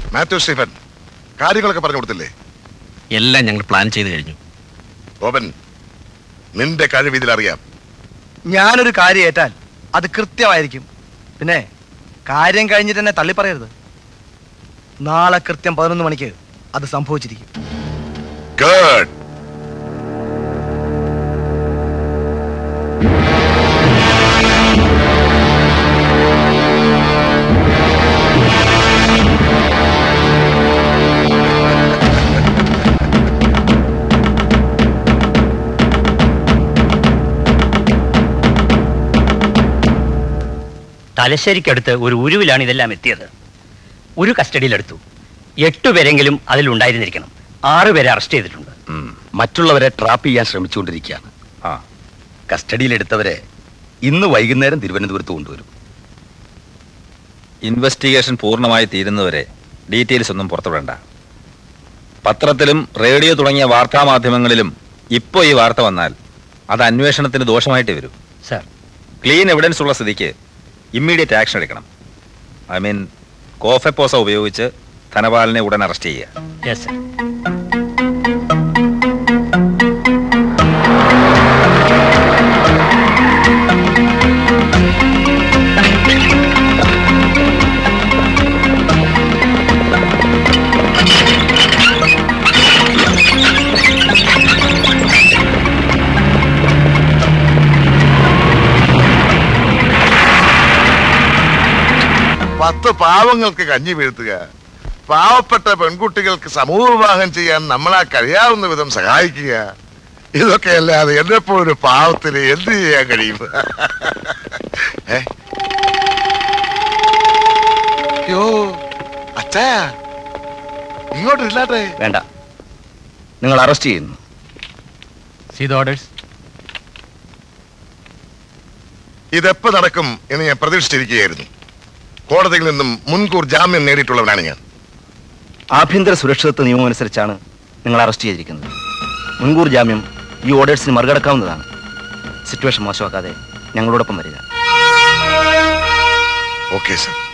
Mathew Stephen കാര്യങ്ങളൊക്കെ പറഞ്ഞു കൊടുത്തില്ലേ എല്ലാം ഞങ്ങൾ പ്ലാൻ ചെയ്ത് കഴിഞ്ഞു ഗോപൻ നിന്റെ കഴിവ് ഇതിലറിയാം ഞാനൊരു കാര്യം ഏറ്റാൽ അത് കൃത്യമായിരിക്കും പിന്നെ കാര്യം കഴിഞ്ഞിട്ട് തന്നെ തള്ളി പറയരുത് നാളെ കൃത്യം പതിനൊന്ന് മണിക്ക് അത് സംഭവിച്ചിരിക്കും ഗുഡ് തലശ്ശേരിക്കടുത്ത് ഒരു ഉരുവിലാണ് ഇതെല്ലാം എത്തിയത് ഒരു കസ്റ്റഡിയിലെടുത്തു എട്ടുപേരെങ്കിലും അതിലുണ്ടായിരുന്നിരിക്കണം ആറുപേരെ അറസ്റ്റ് ചെയ്തിട്ടുണ്ട് മറ്റുള്ളവരെ ട്രാപ്പ് ചെയ്യാൻ ശ്രമിച്ചുകൊണ്ടിരിക്കുകയാണ് ആ കസ്റ്റഡിയിലെടുത്തവരെ ഇന്ന് വൈകുന്നേരം തിരുവനന്തപുരത്ത് കൊണ്ടുവരും ഇൻവെസ്റ്റിഗേഷൻ പൂർണ്ണമായി തീരുന്നവരെ ഡീറ്റെയിൽസ് ഒന്നും പുറത്തുവിടണ്ട പത്രത്തിലും റേഡിയോ തുടങ്ങിയ വാർത്താമാധ്യമങ്ങളിലും ഇപ്പോൾ ഈ വാർത്ത വന്നാൽ അത് അന്വേഷണത്തിന് ദോഷമായിട്ട് വരും സർ ക്ലീൻ എവിഡൻസ് ഉള്ള സ്ഥിതിക്ക് ഇമ്മീഡിയറ്റ് ആക്ഷൻ എടുക്കണം ഐ മീൻ കോഫെപ്പോസ ഉപയോഗിച്ച് ധനപാലനെ ഉടൻ അറസ്റ്റ് ചെയ്യുക യെസ് സർ പത്ത് പാവങ്ങൾക്ക് കഞ്ഞി വീഴ്ത്തുക പാവപ്പെട്ട പെൺകുട്ടികൾക്ക് സമൂഹ വിവാഹം ചെയ്യാൻ നമ്മളാ കഴിയാവുന്ന വിധം സഹായിക്കുക ഇതൊക്കെ അല്ലാതെ എന്നെപ്പോ ഒരു പാവത്തിന് എന്ത് ചെയ്യാൻ കഴിയും ഏ? യോ അച്ഛാ ഇങ്ങോട്ട് ഇല്ലാട്ടെ വേണ്ട നിങ്ങൾ അറസ്റ്റ് ചെയ്യുന്നു സീ ദ ഓർഡേഴ്സ് ഇതെപ്പോ നടക്കും എന്ന് ഞാൻ പ്രതീക്ഷിച്ചിരിക്കുകയായിരുന്നു കോടതിയിൽ നിന്നും മുൻകൂർ ജാമ്യം നേടിയിട്ടുള്ളവനാണ് ഞാൻ ആഭ്യന്തര സുരക്ഷിതത്വ നിയമം അനുസരിച്ചാണ് നിങ്ങൾ അറസ്റ്റ് ചെയ്തിരിക്കുന്നത് മുൻകൂർ ജാമ്യം ഈ ഓർഡേഴ്സിന് മറികടക്കാവുന്നതാണ് സിറ്റുവേഷൻ മോശമാക്കാതെ ഞങ്ങളോടൊപ്പം വരിക ഓക്കെ സർ